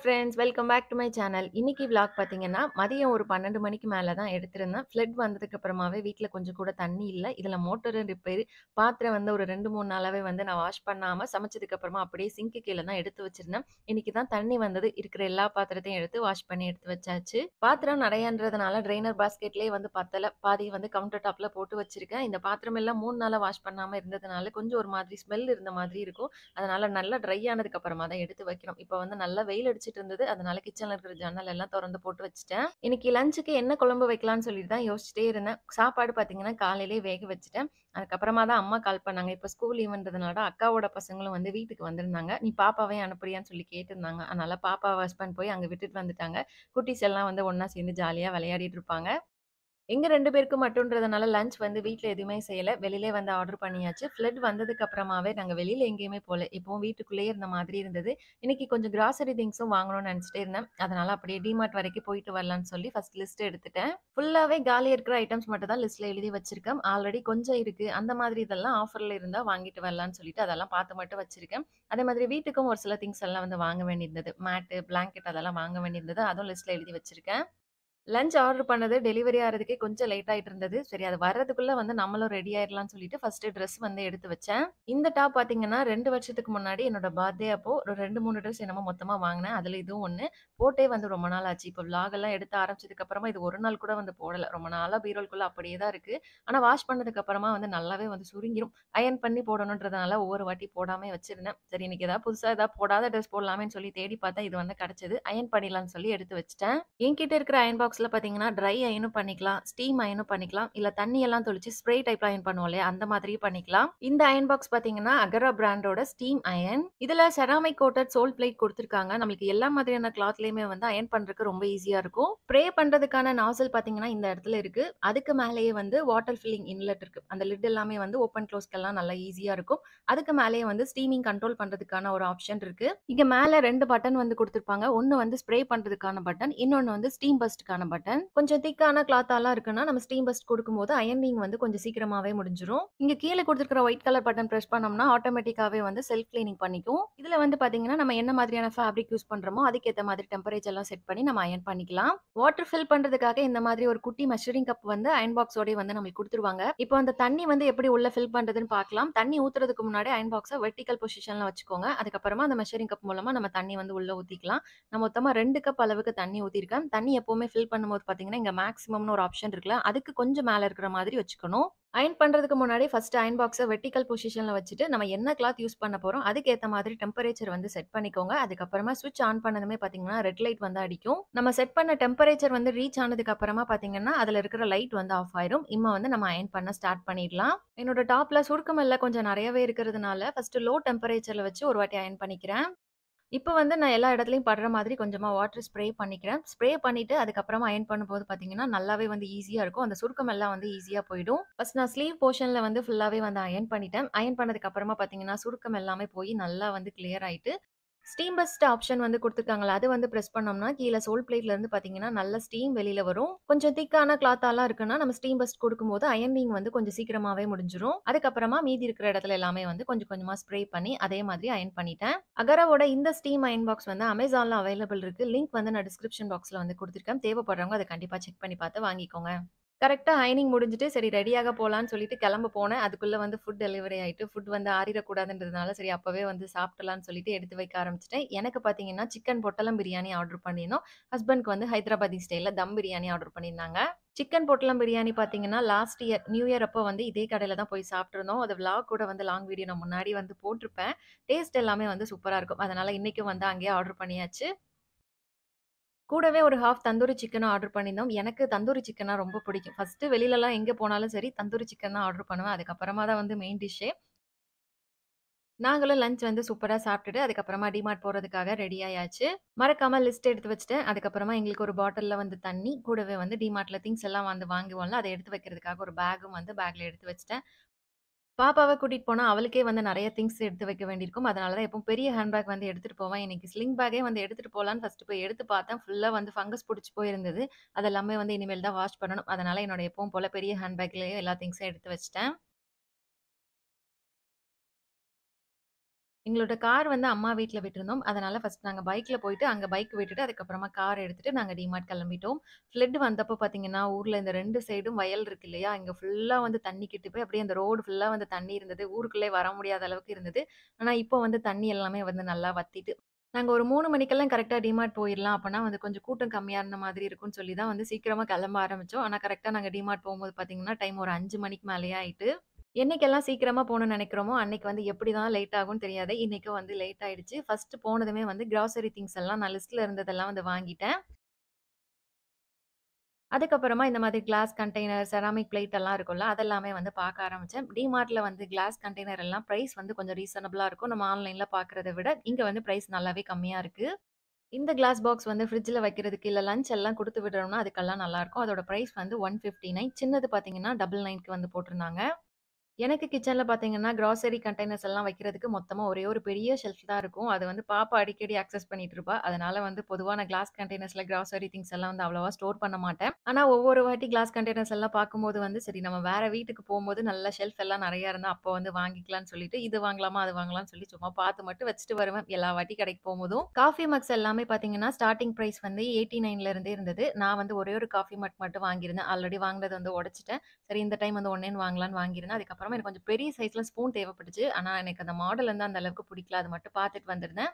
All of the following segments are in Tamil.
Friends welcome back to my channel. இன்னைக்கு விளாக் பார்த்தீங்கன்னா, மதியம் ஒரு 12 மணிக்கு மேல தான் எடுத்திருந்தேன். ஃப்ளட் வந்ததுக்கு அப்புறமாவே வீட்ல கொஞ்சம் கூட தண்ணி இல்ல. இதுல மோட்டரும் ரிப்பேர். பாத்திரம் வந்து ஒரு 2, 3 நாளாவே வந்து நான் வாஷ் பண்ணாம சமைச்சதுக்கு அப்புறமா அப்படியே சிங்க்கு கீழ தான் எடுத்து வச்சிருந்தேன். இன்னைக்கு தான் தண்ணி வந்தது. இருக்கிற எல்லா பாத்திரத்தையும் எடுத்து வாஷ் பண்ணி எடுத்து வச்சாச்சு. பாத்திரம் நெறையன்றதுனால ட்ரெய்னர் பாஸ்கெட்லயே வந்து பத்தல. பாதி வந்து கவுண்டர் டாப்ல போட்டு வச்சிருக்கேன். இந்த பாத்திரம் எல்லாம் 3 நாளா வாஷ் பண்ணாம இருந்ததுனால கொஞ்சம் ஒரு மாதிரி ஸ்மெல் இருந்த மாதிரி இருக்கும். அதனால நல்லா ட்ரை ஆனதுக்கு அப்புறமா தான் எடுத்து வைக்கணும். இப்ப வந்து நல்லா வெயில் அடிச்சிட்டு இருந்தது. அதனால கிச்சன்ல இருக்கிற ஜன்னல் எல்லாம் தொறந்து போட்டு வச்சுட்டேன். இன்னைக்கு லஞ்சுக்கு என்ன குழம்பு வைக்கலான்னு சொல்லிட்டு தான் யோசிச்சுட்டே இருந்தேன். சாப்பாடு பார்த்தீங்கன்னா, காலையிலேயே வேக வச்சுட்டேன். அதுக்கப்புறமா தான் அம்மா கால் பண்ணாங்க. இப்ப ஸ்கூல் லீவுன்றதுனால அக்காவோட பசங்களும் வந்து வீட்டுக்கு வந்திருந்தாங்க. "நீ பாப்பாவையும் அனுப்புறியான்னு?" சொல்லி கேட்டிருந்தாங்க. அதனால பாப்பாவ ஹஸ்பண்ட் போய் அங்க விட்டுட்டு வந்துட்டாங்க. குட்டீஸ் எல்லாம் வந்து ஒண்ணா சேர்ந்து ஜாலியா விளையாடிட்டு இருப்பாங்க. எங்க 2 பேருக்கு மட்டும்ன்றதுனால லஞ்ச் வந்து வீட்ல எதுவுமே செய்யல. வெளியிலே வந்து ஆர்டர் பண்ணியாச்சு. ஃப்ளட் வந்ததுக்கு அப்புறமாவே நாங்க வெளியில எங்கேயுமே போல. எப்பவும் வீட்டுக்குள்ளேயே இருந்த மாதிரி இருந்தது. இன்னைக்கு கொஞ்சம் கிராசரி திங்ஸும் வாங்கணும்னு நெனச்சுட்டே இருந்தேன். அதனால அப்படியே டிமார்ட் வரைக்கும் போயிட்டு வரலான்னு சொல்லி ஃபர்ஸ்ட் லிஸ்ட் எடுத்துட்டேன். ஃபுல்லாவே காலியா இருக்கிற ஐட்டம்ஸ் மட்டும் தான் லிஸ்ட்ல எழுதி வச்சிருக்கேன். ஆல்ரெடி கொஞ்சம் இருக்கு. அந்த மாதிரி இதெல்லாம் ஆஃபர்ல இருந்தா வாங்கிட்டு வரலான்னு சொல்லிட்டு அதெல்லாம் பார்த்து மட்டும் வச்சிருக்கேன். அதே மாதிரி வீட்டுக்கும் ஒரு சில திங்ஸ் எல்லாம் வந்து வாங்க வேண்டியிருந்தது. மேட்டு, பிளாங்கெட் அதெல்லாம் வாங்க வேண்டியிருந்தது. அதுவும் லிஸ்ட்ல எழுதி வச்சிருக்கேன். லஞ்ச் ஆர்டர் பண்ணது டெலிவரி ஆறதுக்கே கொஞ்சம் லேட் ஆயிட்டு இருந்தது. சரி அது வர்றதுக்குள்ள வந்து நம்மளும் ரெடி ஆயிரலாம்னு சொல்லிட்டு ஃபர்ஸ்ட் ட்ரெஸ் வந்து எடுத்து வச்சேன். இந்த டாப் பார்த்தீங்கன்னா, 2 வருஷத்துக்கு முன்னாடி என்னோட பர்த்டே அப்போ ஒரு 2, 3 ட்ரெஸ் என்னமோ மொத்தமா வாங்குனேன். அதுல இதுவும் ஒண்ணு. போட்டே வந்து ரொம்ப நாள் ஆச்சு. இப்ப விளாக் எல்லாம் எடுத்து ஆரம்பிச்சதுக்கு அப்புறமா இது ஒரு நாள் கூட வந்து போடல. ரொம்ப நாளா பீரோல்குள்ள அப்படியே தான் இருக்கு. ஆனா வாஷ் பண்ணதுக்கு அப்புறமா வந்து நல்லாவே வந்து சுருங்கிரும். அயர்ன் பண்ணி போடணுன்றதுனால ஒவ்வொரு வாட்டி போடாமயே வச்சிருந்தேன். சரி இன்னைக்கு ஏதாவது புதுசா ஏதாவது போடாத ட்ரெஸ் போடலாமேன்னு சொல்லி தேடி பார்த்தேன். இது வந்து கிடைச்சது. அயர்ன் பண்ணிடலாம்னு சொல்லி எடுத்து வச்சுட்டேன். என்கிட்ட இருக்கிற அயர்ன் பாக்ஸ்ல பார்த்தீங்கன்னா, ட்ரை அயர்னும் பண்ணிக்கலாம். ஸ்டீம் அயர்னும் பண்ணிக்கலாம். இல்ல தண்ணி எல்லாம் தெளிச்சு ஸ்ப்ரே டைப்ல அயர்ன் பண்ணுவோம் இல்லையா? அந்த மாதிரியும் பண்ணிக்கலாம். இந்த அயர்ன் பாக்ஸ் பார்த்தீங்கன்னா, அகரா பிராண்டோட ஸ்டீம் அயர்ன். இதுல செராமிக் கோட்டட் சோல் பிளேட் குடுத்துருக்காங்க. நம்மளுக்கு எல்லா மாதிரியான கிளாத்லயுமே வந்து அயர்ன் பண்றதுக்கு ரொம்ப ஈஸியா இருக்கும். ஸ்ப்ரே பண்றதுக்கான நாசில் பார்த்தீங்கன்னா, இந்த இடத்துல இருக்கு. அதுக்கு மேலேயே வந்து வாட்டர் ஃபில்லிங் இன்லெட் இருக்கு. அந்த லிட் எல்லாமே வந்து ஓப்பன் க்ளோஸ்க்கெல்லாம் நல்லா ஈஸியா இருக்கும். அதுக்கு மேலேயே வந்து ஸ்டீமிங் கண்ட்ரோல் பண்றதுக்கான ஒரு ஆப்ஷன் இருக்கு. இங்க மேல 2 பட்டன் வந்து குடுத்துருப்பாங்க. ஒண்ணு வந்து ஸ்ப்ரே பண்றதுக்கான பட்டன். இன்னொன்னு வந்து ஸ்டீம் பர்ஸ்ட்க்கான பட்டன். கொஞ்சம் திக்கான கிளாத்தாலாம் இருக்குன்னா, நம்ம ஸ்டீம் பர்ஸ்ட் குடுக்கும்போது அயர்னிங் வந்து கொஞ்சம் சீக்கிரமாவே முடிஞ்சிரும். இங்க கீழ குடுத்துருக்கிற ஒயிட் கலர் பட்டன் பிரஸ் பண்ணோம்னா, ஆட்டோமேட்டிக்காவே வந்து செல்ஃப் கிளீனிங் பண்ணிக்கும். இதுல வந்து பார்த்தீங்கன்னா, நம்ம என்ன மாதிரியான ஃபேப்ரிக் யூஸ் பண்றோமோ, அதுக்கேத்த மாதிரி டெம்பரேச்சர்லாம் செட் பண்ணி நம்ம அயர்ன் பண்ணிக்கலாம். வாட்டர் ஃபில் பண்றதுக்காக இந்த மாதிரி ஒரு குட்டி மெஷரிங் கப் வந்து அயர்ன் பாக்ஸோடயே வந்து நம்மளுக்கு குடுத்துருவாங்க. இப்போ அந்த தண்ணி வந்து எப்படி உள்ள ஃபில் பண்றதுன்னு பார்க்கலாம். தண்ணி ஊத்துறதுக்கு முன்னாடி அயர்ன் பாக்ஸ வெர்டிகல் பொசிஷன்ல வச்சுக்கோங்க. அதுக்கப்புறமா அந்த மெஷரிங் கப் மூலமா நம்ம தண்ணி வந்து உள்ள ஊத்திக்கலாம். நான் மொத்தமா 2 கப் அளவுக்கு தண்ணி ஊத்தியிருக்கேன். தண்ணி எப்பவுமே ஃபில் பண்ணும்போது பார்த்தீங்கன்னா, இங்க மேக்ஸிமம்னு ஒரு ஆப்ஷன் இருக்குல்ல, அதுக்கு கொஞ்சம் மேல இருக்கிற மாதிரி வச்சுக்கணும். அயர்ன் பண்றதுக்கு முன்னாடி ஃபர்ஸ்ட் அயர்ன் பாக்ஸ வெர்டிகல் பொசிஷன்ல வச்சுட்டு, நம்ம என்ன கிளாத் யூஸ் பண்ண போறோம், அதுக்கேத்த மாதிரி டெம்பரேச்சர் வந்து செட் பண்ணிக்கோங்க. அதுக்கப்புறமா ஸ்விட்ச் ஆன் பண்ணதுமே பார்த்தீங்கன்னா, ரெட் லைட் வந்து அடிக்கும். நம்ம செட் பண்ண டெம்பரேச்சர் வந்து ரீச் ஆனதுக்கு அப்புறமா பார்த்தீங்கன்னா, அதுல இருக்கிற லைட் வந்து ஆஃப் ஆயிரும். இம்ம வந்து நம்ம அயர்ன் பண்ண ஸ்டார்ட் பண்ணிடலாம். என்னோட டாப்ல சுருக்கம் எல்லாம் கொஞ்சம் நெறையவே இருக்கிறதுனால, ஃபர்ஸ்ட் லோ டெம்பரேச்சர்ல வச்சு ஒரு வாட்டி அயர்ன் பண்ணிக்கிறேன். இப்ப வந்து நான் எல்லா இடத்துலயும் படுற மாதிரி கொஞ்சமா வாட்டர் ஸ்ப்ரே பண்ணிக்கிறேன். ஸ்ப்ரே பண்ணிட்டு அதுக்கப்புறமா அயர்ன் பண்ணும்போது பார்த்தீங்கன்னா, நல்லாவே வந்து ஈஸியா இருக்கும். அந்த சுருக்கம் எல்லாம் வந்து ஈஸியா போயிடும். ஃபர்ஸ்ட் நான் ஸ்லீவ் போர்ஷன்ல வந்து ஃபுல்லாவே வந்து அயர்ன் பண்ணிட்டேன். அயர்ன் பண்ணதுக்கு அப்புறமா பார்த்தீங்கன்னா, சுருக்கம் எல்லாமே போய் நல்லா வந்து கிளியர் ஆயிட்டு, ஸ்டீம் பர்ஸ்ட் ஆப்ஷன் வந்து குடுத்துருக்காங்கல்ல, அது வந்து பிரஸ் பண்ணோம்னா, கீழ சோல் பிளேட்ல இருந்து பார்த்தீங்கன்னா, நல்ல ஸ்டீம் வெளியில வரும். கொஞ்சம் திக்கான கிளாத்தாலாம் இருக்குன்னா, நம்ம ஸ்டீம் பர்ஸ்ட் குடுக்கும்போது அயர்னிங் வந்து கொஞ்சம் சீக்கிரமாவே முடிஞ்சிரும். அதுக்கப்புறமா மீதி இருக்கிற இடத்துல எல்லாமே வந்து கொஞ்சம் கொஞ்சமா ஸ்ப்ரே பண்ணி, அதே மாதிரி அயர்ன் பண்ணிட்டேன். அகராவோட இந்த ஸ்டீம் அயர்ன் பாக்ஸ் வந்து Amazonல அவைலபிள் இருக்கு. லிங்க் வந்து நான் டிஸ்கிரிப்ஷன் பாக்ஸ்ல வந்து குடுத்துருக்கேன். தேவைப்படுறவங்க அத கண்டிப்பா செக் பண்ணி பார்த்து வாங்கிக்கோங்க. கரெக்ட்டா அயர்னிங் முடிஞ்சுட்டு, சரி ரெடியாக போலான்னு சொல்லிட்டு கிளம்ப போனேன். அதுக்குள்ள வந்து ஃபுட் டெலிவரி ஆயிட்டு, ஃபுட் வந்து ஆறிறக்கூடாதுன்றதுனால, சரி அப்பவே வந்து சாப்பிடலான்னு சொல்லிட்டு எடுத்து வைக்க ஆரம்பிச்சுட்டேன். எனக்கு பார்த்தீங்கன்னா, சிக்கன் பொட்டலம் பிரியாணி ஆர்டர் பண்ணியிருந்தோம். ஹஸ்பண்ட்க்கு வந்து ஹைதராபாதி ஸ்டைல்ல தம் பிரியாணி ஆர்டர் பண்ணியிருந்தாங்க. சிக்கன் பொட்டலம் பிரியாணி பார்த்தீங்கன்னா, லாஸ்ட் இயர் நியூ இயர் அப்போ வந்து இதே கடையில தான் போய் சாப்பிட்டுருந்தோம். அது விளாக் கூட வந்து லாங் வீடியோ நான் முன்னாடி வந்து போட்டிருப்பேன். டேஸ்ட் எல்லாமே வந்து சூப்பரா இருக்கும். அதனால இன்னைக்கும் வந்து அங்கேயே ஆர்டர் பண்ணியாச்சு. கூடவே ஒரு ஹாஃப் தந்தூரி சிக்கனும் ஆர்டர் பண்ணியிருந்தோம். எனக்கு தந்தூரி சிக்கன்னா ரொம்ப பிடிக்கும். ஃபர்ஸ்ட் வெளிலலாம் எங்க போனாலும் சரி, தந்தூரி சிக்கன் தான் ஆர்டர் பண்ணுவேன். அதுக்கப்புறமா தான் வந்து மெயின் டிஷ்ஷே. நாங்களும் லஞ்ச் வந்து சூப்பரா சாப்பிட்டுட்டு, அதுக்கப்புறமா டிமார்ட் போறதுக்காக ரெடி ஆயாச்சு. மறக்காம லிஸ்ட் எடுத்து வச்சுட்டேன். அதுக்கப்புறமா எங்களுக்கு ஒரு பாட்டில்ல வந்து தண்ணி, கூடவே வந்து டிமார்ட்ல திங்ஸ் எல்லாம் வந்து வாங்குவோம்ல, அத எடுத்து வைக்கிறதுக்காக ஒரு பேக்கும் வந்து பேக்ல எடுத்து வச்சுட்டேன். பாப்பாவ கூட்டிட்டு போனா, அவளுக்கே வந்து நெறைய திங்ஸ் எடுத்து வைக்க வேண்டியிருக்கும். அதனால தான் எப்பவும் பெரிய ஹேண்ட் பேக் வந்து எடுத்துட்டு போவேன். இன்னைக்கு ஸ்லிங் பேக்கே வந்து எடுத்துட்டு போலான்னு ஃபர்ஸ்ட் போய் எடுத்து பார்த்தேன். ஃபுல்லா வந்து ஃபங்கஸ் புடிச்சு போயிருந்தது. அதெல்லாமே வந்து இனிமேல் தான் வாஷ் பண்ணணும். அதனால என்னோட எப்பவும் போல பெரிய ஹேண்ட் பேக்லயே எல்லா திங்ஸும் எடுத்து வச்சுட்டேன். எங்களோட கார் வந்து அம்மா வீட்ல விட்டிருந்தோம். அதனால ஃபர்ஸ்ட் நாங்க பைக்ல போயிட்டு, அங்க பைக் விட்டுட்டு, அதுக்கப்புறமா கார் எடுத்துட்டு நாங்க டிமார்ட் கிளம்பிட்டோம். ஃப்ளட் வந்தப்போ பார்த்தீங்கன்னா, ஊர்ல இந்த 2 சைடும் வயல் இருக்கு இல்லையா? இங்க ஃபுல்லா வந்து தண்ணி கெட்டி போய் அப்படியே அந்த ரோடு ஃபுல்லா வந்து தண்ணி இருந்தது. ஊருக்குள்ளே வர முடியாத அளவுக்கு இருந்தது. ஆனா, இப்போ வந்து தண்ணி எல்லாமே வந்து நல்லா வத்திட்டு நாங்க ஒரு 3 மணிக்கெல்லாம் கரெக்ட்டா டிமார்ட் போயிரலாம். அப்பன்னா வந்து கொஞ்சம் கூட்டம் கம்மியா இருந்த மாதிரி இருக்கும்னு சொல்லி தான் வந்து சீக்கிரமா கிளம்ப ஆரம்பிச்சோம். ஆனா, கரெக்ட்டா நாங்க டிமார்ட் போம்போது பார்த்தீங்கன்னா, டைம் ஒரு 5 மணிக்கு மேலேயே ஆயிட்டு. என்னைக்கெல்லாம் சீக்கிரமா போணும்னு நெனைக்கிறோமோ, அன்னைக்கு வந்து எப்படி தான் லேட் ஆகும்னு தெரியாது. இன்னைக்கும் வந்து லேட் ஆயிடுச்சு. ஃபர்ஸ்ட் போனதுமே வந்து கிராசரி திங்ஸ் எல்லாம் நான் லிஸ்ட்ல இருந்ததெல்லாம் வந்து வாங்கிட்டேன். அதுக்கப்புறமா இந்த மாதிரி கிளாஸ் கண்டெய்னர், செராமிக் பிளேட் எல்லாம் இருக்கும்ல, அதெல்லாமே வந்து பார்க்க ஆரம்பிச்சேன். டிமார்ட்ல வந்து கிளாஸ் கண்டெய்னர் எல்லாம் பிரைஸ் வந்து கொஞ்சம் ரீசனபிளா இருக்கும். நம்ம ஆன்லைன்ல பார்க்கிறத விட, இங்க வந்து பிரைஸ் நல்லாவே கம்மியா இருக்கு. இந்த கிளாஸ் பாக்ஸ் வந்து ஃப்ரிட்ஜ்ல வைக்கிறதுக்கு, இல்ல லஞ்ச் எல்லாம் குடுத்து விடுறோம்னா, அதுக்கெல்லாம் நல்லாருக்கும். அதோட பிரைஸ் வந்து 159 சின்னது பார்த்தீங்கன்னா, 99க்கு வந்து போட்டிருந்தாங்க. எனக்கு கிச்சன்ல பார்த்தீங்கன்னா, கிராசரி கண்டெய்னர்ஸ் எல்லாம் வைக்கிறதுக்கு மொத்தமா ஒரே ஒரு பெரிய ஷெல்ஃப் தான் இருக்கும். அது வந்து பாப்பா அடிக்கடி ஆக்சஸ் பண்ணிட்டு இருப்பா. அதனால வந்து பொதுவா நான் கிளாஸ் கண்டெய்னர்ஸ்ல கிராசரி திங்ஸ் எல்லாம் வந்து அவ்வளவா ஸ்டோர் பண்ண மாட்டேன். ஆனா, ஒவ்வொரு வாட்டி கிளாஸ் கண்டெய்னர்ஸ் எல்லாம் பார்க்கும்போது வந்து, சரி நம்ம வேற வீட்டுக்கு போம்போது நல்ல ஷெல்ஃப் எல்லாம் நெறைய இருந்தா, அப்போ வந்து வாங்கிக்கலாம்னு சொல்லிட்டு, இது வாங்கலாமா, அது வாங்கலாம்னு சொல்லி சும்மா பார்த்து மட்டும் வச்சுட்டு வருவேன். எல்லா வாட்டி கடைக்கு போம்போதும். காஃபி மக்ஸ் எல்லாமே பார்த்தீங்கன்னா, ஸ்டார்ட்டிங் பிரைஸ் வந்து 89ல இருந்தே இருந்தது. நான் வந்து ஒரே ஒரு காஃபி மக் மட்டும் வாங்கியிருந்தேன். ஆல்ரெடி வாங்கினது வந்து உடைச்சுட்டேன். சரி இந்த டைம் வந்து ஒண்ணேன்னு வாங்கலாம்னு வாங்கியிருந்தேன். அதுக்கப்புறமா எனக்கு கொஞ்சம் பெரிய சைஸ்ல ஸ்பூன் தேவைப்பட்டுச்சு. ஆனா, எனக்கு அந்த மாடல் வந்து அந்த அளவுக்கு பிடிக்கல. அது மட்டும் பார்த்துட்டு வந்திருந்தேன்.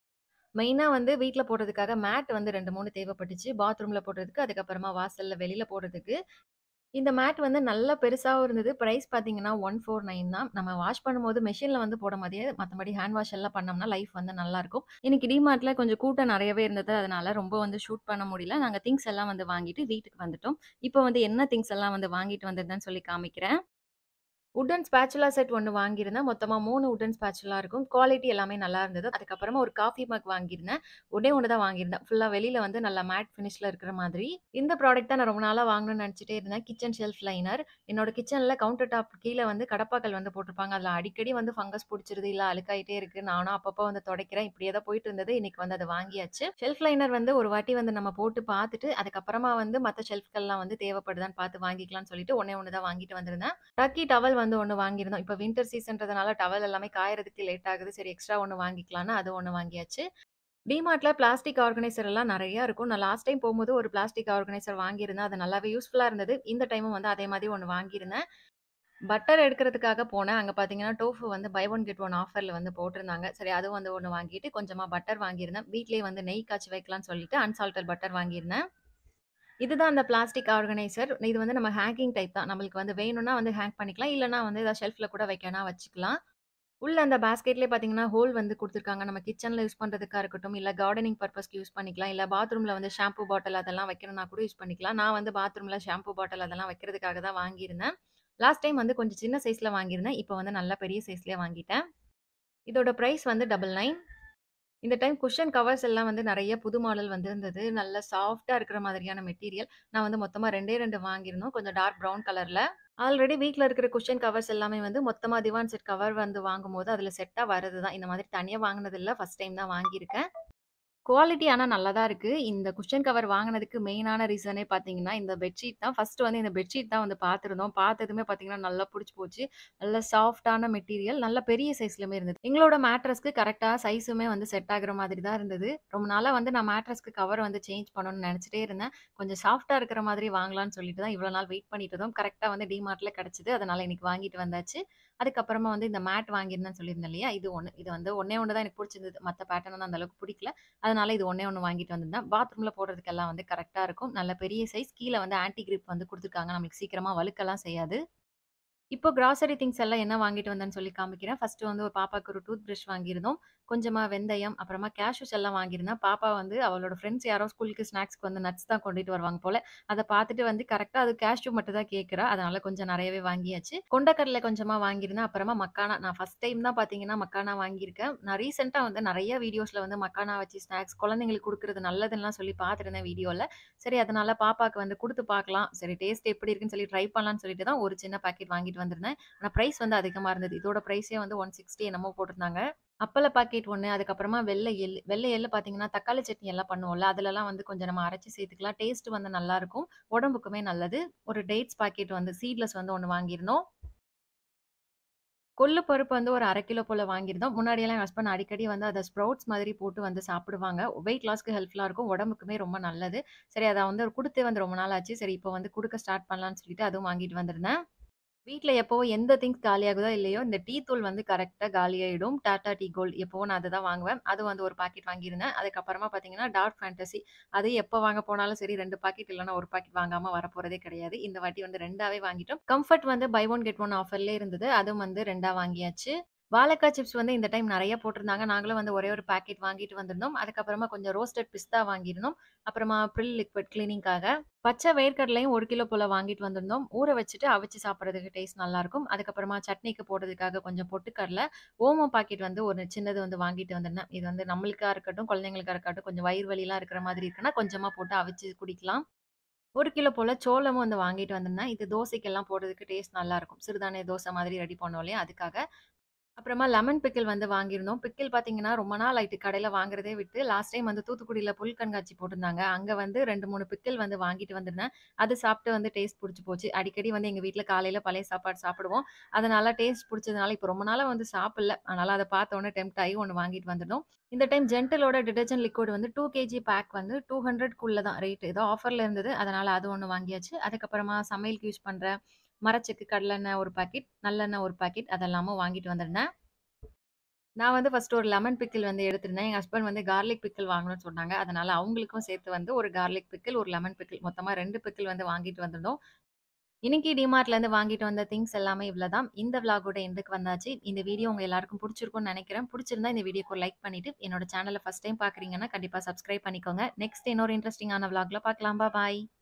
மெயினா வந்து வீட்ல போடுறதுக்காக மேட் வந்து 2, 3 தேவைப்பட்டுச்சு. பாத்ரூம்ல போடுறதுக்கு, அதுக்கப்புறமா வாசல்ல வெளில போடுறதுக்கு. இந்த மேட் வந்து நல்ல பெருசாவும் இருந்தது. பிரைஸ் பார்த்தீங்கன்னா, 149 தான். நம்ம வாஷ் பண்ணும்போது மெஷின்ல வந்து போட முடியாது. மத்தபடி ஹேண்ட் வாஷ் எல்லாம் பண்ணோம்னா, லைஃப் வந்து நல்லாருக்கும். இன்னைக்கு டிமார்ட்ல கொஞ்சம் கூட்டம் நெறையவே இருந்தது. அதனால ரொம்ப வந்து ஷூட் பண்ண முடியல. நாங்க திங்ஸ் எல்லாம் வந்து வாங்கிட்டு வீட்டுக்கு வந்துட்டோம். இப்போ வந்து என்ன திங்ஸ் எல்லாம் வந்து வாங்கிட்டு வந்திருந்தேன்னு சொல்லி காமிக்கிறேன். வுட்டன் ஸ்பேச்சுலா செட் ஒண்ணு வாங்கியிருந்தேன். மொத்தமா 3 வுட்டன் ஸ்பேச்சுலா இருக்கும். குவாலிட்டி எல்லாமே நல்லா இருந்தது. அதுக்கப்புறமா ஒரு காஃபி மக் வாங்கியிருந்தேன். ஒண்ணே ஒண்ணு தான் வாங்கியிருந்தேன். ஃபுல்லா வெளில வந்து நல்லா மேட் ஃபினிஷ்ல இருக்கிற மாதிரி. இந்த ப்ராடக்ட் தான் நான் ரொம்ப நாளா வாங்கணும்னு நெனச்சுட்டே இருந்தேன். Kitchen shelf liner. என்னோட கிச்சன்ல கவுண்டர் டாப் கீழ வந்து கடப்பாக்கல் வந்து போட்டிருப்பாங்க. அதுல அடிக்கடி வந்து ஃபங்கஸ் புடிச்சிருது, இல்ல அழுக்காயிட்டே இருக்கு. நானும் அப்பப்போ வந்து தொடைக்கிறேன். இப்படியே தான் போயிட்டு இருந்தது. இன்னைக்கு வந்து அத வாங்கியாச்சு. ஷெல்ஃப் லைனர் வந்து ஒரு வாட்டி வந்து நம்ம போட்டு பார்த்துட்டு, அதுக்கப்புறமா வந்து மத்த ஷெல்ஃப்கள்லாம் வந்து தேவைப்படுதான்னு பார்த்து வாங்கிக்கலாம்னு சொல்லிட்டு ஒண்ணே ஒண்ணு தான் வாங்கிட்டு வந்திருந்தேன். டர்க்கி டவல் வந்து ஒண்ணு வாங்கியிருந்தோம். இப்ப வின்டர் சீசன்றதுனால டவல் எல்லாமே காயறதுக்கு லேட் ஆகுது. சரி எக்ஸ்ட்ரா ஒண்ணு வாங்கிக்கலான்னு அது ஒண்ணு வாங்கியாச்சு. டிமார்ட்ல பிளாஸ்டிக் ஆர்கனைசர் எல்லாம் நெறைய இருக்கும். நான் லாஸ்ட் டைம் போம்போது ஒரு பிளாஸ்டிக் ஆர்கனைசர் வாங்கியிருந்தேன். அது நல்லாவே யூஸ்ஃபுல்லா இருந்தது. இந்த டைமும் வந்து அதே மாதிரி ஒண்ணு வாங்கியிருந்தேன். பட்டர் எடுக்கிறதுக்காக போனேன். அங்க பார்த்தீங்கன்னா, டோஃபு வந்து பை ஒன் கெட் ஒன் ஆஃபர்ல வந்து போட்டிருந்தாங்க. சரி அதுவும் வந்து ஒண்ணு வாங்கிட்டு, கொஞ்சமா பட்டர் வாங்கியிருந்தேன். வீட்லயே வந்து நெய் காய்ச்சி வைக்கலாம்னு சொல்லிட்டு அன்சால்டட் பட்டர் வாங்கியிருந்தேன். இதுதான் அந்த பிளாஸ்டிக் ஆர்கனைசர். இது வந்து நம்ம ஹேங்கிங் டைப் தான். நம்மளுக்கு வந்து வேணும்னா வந்து ஹேங் பண்ணிக்கலாம். இல்லன்னா வந்து ஏதாவது ஷெல்ஃப்ல கூட வைக்கணும்னா வச்சுக்கலாம். உள்ள அந்த பாஸ்கெட்லயே பார்த்தீங்கன்னா, ஹோல் வந்து குடுத்துருக்காங்க. நம்ம கிச்சன்ல யூஸ் பண்றதுக்கா இருக்கட்டும், இல்ல கார்டனிங் பர்ப்பஸ்க்கு யூஸ் பண்ணிக்கலாம். இல்ல பாத்ரூம்ல வந்து ஷாம்பு பாட்டில் அதெல்லாம் வைக்கணும்னா கூட யூஸ் பண்ணிக்கலாம். நான் வந்து பாத்ரூம்ல ஷாம்பு பாட்டில் அதெல்லாம் வைக்கிறதுக்காக தான் வாங்கியிருந்தேன். லாஸ்ட் டைம் வந்து கொஞ்சம் சின்ன சைஸ்ல வாங்கியிருந்தேன். இப்போ வந்து நல்ல பெரிய சைஸ்லயே வாங்கிட்டேன். இதோட பிரைஸ் வந்து 99 இந்த டைம் குஷன் கவர்ஸ் எல்லாம் வந்து நெறைய புது மாடல் வந்திருந்தது. நல்ல சாஃப்ட்டா இருக்கிற மாதிரியான மெட்டீரியல். நான் வந்து மொத்தமா 2டே 2 வாங்கியிருந்தோம். கொஞ்சம் டார்க் ப்ரவுன் கலர்ல. ஆல்ரெடி வீட்ல இருக்கிற குஷன் கவர்ஸ் எல்லாமே வந்து மொத்தமா திவான் செட் கவர் வந்து வாங்கும்போது, அதுல செட்டா வரது தான். இந்த மாதிரி தனியா வாங்குனது இல்ல. ஃபர்ஸ்ட் டைம் தான் வாங்கியிருக்கேன். குவாலிட்டி ஆனா நல்லா தான் இருக்கு. இந்த குஷன் கவர் வாங்குனதுக்கு மெயினான ரீசனே பார்த்தீங்கன்னா, இந்த பெட்ஷீட் தான். ஃபர்ஸ்ட் வந்து இந்த பெட்ஷீட் தான் வந்து பார்த்திருந்தோம். பார்த்ததுமே பார்த்தீங்கன்னா, நல்லா புடிச்சு போச்சு. நல்ல சாஃப்ட்டான மெட்டீரியல். நல்ல பெரிய சைஸ்லயுமே இருந்தது. எங்களோட மேட்ரஸ்க்கு கரெக்ட்டா சைஸுமே வந்து செட் ஆகுற மாதிரி தான் இருந்தது. ரொம்ப நாளா வந்து நான் மேட்ரஸ்க்கு கவர் வந்து சேஞ்ச் பண்ணணும்னு நெனச்சுட்டே இருந்தேன். கொஞ்சம் சாஃப்ட்டா இருக்கிற மாதிரி வாங்கலாம்னு சொல்லிட்டு தான் இவ்வளோ நாள் வெயிட் பண்ணிட்டு இருந்தோம். கரெக்ட்டா வந்து டிமார்ட்ல கிடைச்சது. அதனால இன்னைக்கு வாங்கிட்டு வந்தாச்சு. அதுக்கப்புறமா வந்து இந்த மேட் வாங்கியிருந்தேன்னு சொல்லியிருந்தேன் இல்லையா? இது ஒண்ணு. இது வந்து ஒண்ணே ஒண்ணு தான் எனக்கு புடிச்சிருந்தது. மத்த பேட்டர்ன் வந்து அந்த அளவுக்கு புடிக்கல. அதனால இது ஒண்ணே ஒண்ணு வாங்கிட்டு வந்திருந்தேன். பாத்ரூம்ல போடுறதுக்கெல்லாம் வந்து கரெக்ட்டா இருக்கும். நல்ல பெரிய சைஸ். கீழ வந்து ஆன்டி கிரிப் வந்து குடுத்துருக்காங்க. நம்மளுக்கு சீக்கிரமா வழுக்கெல்லாம் செய்யாது. இப்போ கிராசரி திங்ஸ் எல்லாம் என்ன வாங்கிட்டு வந்தேன்னு சொல்லி காமிக்கிறேன். ஃபர்ஸ்ட் வந்து ஒரு பாப்பாக்கு ஒரு டூத் பிரஷ் வாங்கியிருந்தோம். கொஞ்சமா வெந்தயம், அப்புறமா கேஷ்யூஸ் எல்லாம் வாங்கியிருந்தேன். பாப்பா வந்து அவளோட ஃப்ரெண்ட்ஸ் யாரோ ஸ்கூலுக்கு ஸ்நாக்ஸ்க்கு வந்து நட்ஸ் தான் கொண்டுட்டு வருவாங்க போல. அத பார்த்துட்டு வந்து கரெக்ட்டா அது கேஷ்யூ மட்டும் தான் கேட்கிறா. அதனால கொஞ்சம் நெறையவே வாங்கியாச்சு. கொண்டைக்கடலை கொஞ்சமா வாங்கியிருந்தேன். அப்புறமா மக்கானா. நான் ஃபர்ஸ்ட் டைம் தான் பார்த்தீங்கன்னா, மக்கானா வாங்கியிருக்கேன். நான் ரீசென்ட்டா வந்து நெறைய வீடியோஸ்ல வந்து மக்கானா வச்சு ஸ்நாக்ஸ் குழந்தைங்களுக்கு குடுக்குறது நல்லதுன்னுலாம் சொல்லி பார்த்துருந்தேன் வீடியோல. சரி அதனால பாப்பாக்கு வந்து குடுத்து பார்க்கலாம். சரி டேஸ்ட் எப்படி இருக்குன்னு சொல்லி ட்ரை பண்ணலாம்னு சொல்லிட்டு தான் ஒரு சின்ன பாக்கெட் வாங்கிட்டு வந்திருந்தேன். ஆனா பிரைஸ் வந்து அதிகமா இருந்தது. இதோட பிரைஸே வந்து 160 என்னமோ போட்டிருந்தாங்க. அப்பள பாக்கெட் 1 அதுக்கப்புறமா வெள்ளை எள்ளு. வெள்ளை எள்ளு பார்த்தீங்கன்னா, தக்காளி சட்னி எல்லாம் பண்ணுவோம்ல, அதுலலாம் வந்து கொஞ்சம் நம்ம அரைச்சு சேர்த்துக்கலாம். டேஸ்ட் வந்து நல்லாருக்கும். உடம்புக்குமே நல்லது. ஒரு டேட்ஸ் பாக்கெட் வந்து சீட்லெஸ் வந்து 1 வாங்கியிருந்தோம். கொள்ளு பருப்பு வந்து ஒரு 1/2 கிலோ போல வாங்கியிருந்தோம். முன்னாடியெல்லாம் என் ஹஸ்பண்ட் அடிக்கடி வந்து அத ஸ்ப்ரவுட்ஸ் மாதிரி போட்டு வந்து சாப்பிடுவாங்க. வெயிட் லாஸ்க்கு ஹெல்ப்ஃபுல்லா இருக்கும். உடம்புக்குமே ரொம்ப நல்லது. சரி அத வந்து குடுத்தே வந்து ரொம்ப நாள் ஆச்சு. சரி இப்போ வந்து குடுக்க ஸ்டார்ட் பண்ணலான்னு சொல்லிட்டு அதுவும் வாங்கிட்டு வந்திருந்தேன். வீட்ல எப்பவும் எந்த திங்ஸ் காலியாகுதோ இல்லையோ, இந்த டீ தூள் வந்து கரெக்ட்டா காலியாயிடும். டாடா டீ கோல்ட் எப்பவும் நான் அதுதான் வாங்குவேன். அது வந்து ஒரு பாக்கெட் வாங்கியிருந்தேன். அதுக்கப்புறமா பார்த்தீங்கன்னா, டார்க் ஃபேண்டஸி அது எப்ப வாங்க போனாலும் சரி 2 பாக்கெட் இல்லன்னா 1 பாக்கெட் வாங்காம வரப்போறதே கிடையாது. இந்த வாட்டி வந்து 2ஆவே வாங்கிட்டோம். கம்ஃபர்ட் வந்து பை ஒன் கெட் ஒன் ஆஃபர்லயே இருந்தது. அதுவும் வந்து 2ஆ வாங்கியாச்சு. வாழைக்காய் சிப்ஸ் வந்து இந்த டைம் நெறைய போட்டிருந்தாங்க. நாங்களும் வந்து ஒரே ஒரு பாக்கெட் வாங்கிட்டு வந்திருந்தோம். அதுக்கப்புறமா கொஞ்சம் ரோஸ்டட் பிஸ்தா வாங்கியிருந்தோம். அப்புறமா ப்ரில் லிக்விட் கிளீனிங்காக பச்சை வேர்க்கடலையும் 1 கிலோ போல வாங்கிட்டு வந்திருந்தோம். ஊற வச்சுட்டு அவிச்சு சாப்பிடுறதுக்கு டேஸ்ட் நல்லாருக்கும். அதுக்கப்புறமா சட்னிக்கு போடுறதுக்காக கொஞ்சம் பொட்டுக்கடல, ஓமம் பாக்கெட் வந்து ஒரு சின்னது வந்து வாங்கிட்டு வந்திருந்தேன். இது வந்து நம்மளுக்கா இருக்கட்டும், குழந்தைங்களுக்கா இருக்கட்டும் கொஞ்சம் வயிறு வலிலாம் இருக்கிற மாதிரி இருக்குன்னா, கொஞ்சமா போட்டு அவிச்சு குடிக்கலாம். 1 கிலோ போல சோளமும் வந்து வாங்கிட்டு வந்திருந்தேன். இது தோசைக்கெல்லாம் போடுறதுக்கு டேஸ்ட் நல்லாருக்கும். சிறுதானிய தோசை மாதிரி ரெடி பண்ணோம் இல்லையா? அதுக்காக. அப்புறமா லெமன் பிக்கிள் வந்து வாங்கியிருந்தோம். பிக்கிள் பார்த்தீங்கன்னா, ரொம்ப நாள் ஆயிட்டு கடையில வாங்குறதே விட்டு. லாஸ்ட் டைம் வந்து தூத்துக்குடியில புல் கண்காட்சி போட்டிருந்தாங்க. அங்க வந்து 2, 3 பிக்கிள் வந்து வாங்கிட்டு வந்திருந்தேன். அது சாப்பிட்டு வந்து டேஸ்ட் புடிச்சு போச்சு. அடிக்கடி வந்து எங்க வீட்ல காலையில பழைய சாப்பாடு சாப்பிடுவோம். அதனால டேஸ்ட் புடிச்சதுனால இப்ப ரொம்ப நாளா வந்து சாப்பிடல. அதனால அத பார்த்த உடனே டெம்ப்ட் ஆயி ஒண்ணு வாங்கிட்டு வந்துட்டோம். இந்த டைம் ஜென்டிலோட டிடர்ஜென்ட் லிக்விட் வந்து 2 கேஜி பேக் வந்து 200க்குள்ள தான் ரேட். ஏதோ ஆஃபர்ல இருந்தது. அதனால அது ஒண்ணு வாங்கியாச்சு. அதுக்கப்புறமா சமையலுக்கு யூஸ் பண்ற மரச்செக்கு கடலெண்ணெய் 1 பாக்கெட், நல்லெண்ணெய் 1 பாக்கெட் அதெல்லாமும் வாங்கிட்டு வந்திருந்தேன். நான் வந்து ஃபர்ஸ்ட்டு ஒரு லெமன் பிக்கிள் வந்து எடுத்திருந்தேன். எங்க ஹஸ்பண்ட் வந்து கார்லிக் பிக்கிள் வாங்கணும்னு சொன்னாங்க. அதனால அவங்களுக்கும் சேர்த்து வந்து ஒரு கார்லிக் பிக்கிள், ஒரு லெமன் பிக்கிள் மொத்தமா 2 பிக்கிள் வந்து வாங்கிட்டு வந்திருந்தோம். இன்னைக்கு டிமார்ட்லேருந்து வாங்கிட்டு வந்த திங்ஸ் எல்லாமே இவ்வளதான். இந்த விளாகோட எண்டுக்கு வந்தாச்சு. இந்த வீடியோ உங்க எல்லாருக்கும் புடிச்சிருக்கும்னு நெனைக்கிறேன். புடிச்சிருந்தா இந்த வீடியோக்கு ஒரு லைக் பண்ணிட்டு, என்னோட சேனல ஃபர்ஸ்ட் டைம் பார்க்குறீங்கன்னா கண்டிப்பா சப்ஸ்கிரைப் பண்ணிக்கோங்க. நெக்ஸ்ட் இன்னொரு இன்ட்ரஸ்டிங்கான விளாக்ல பார்க்கலாம். பாய்.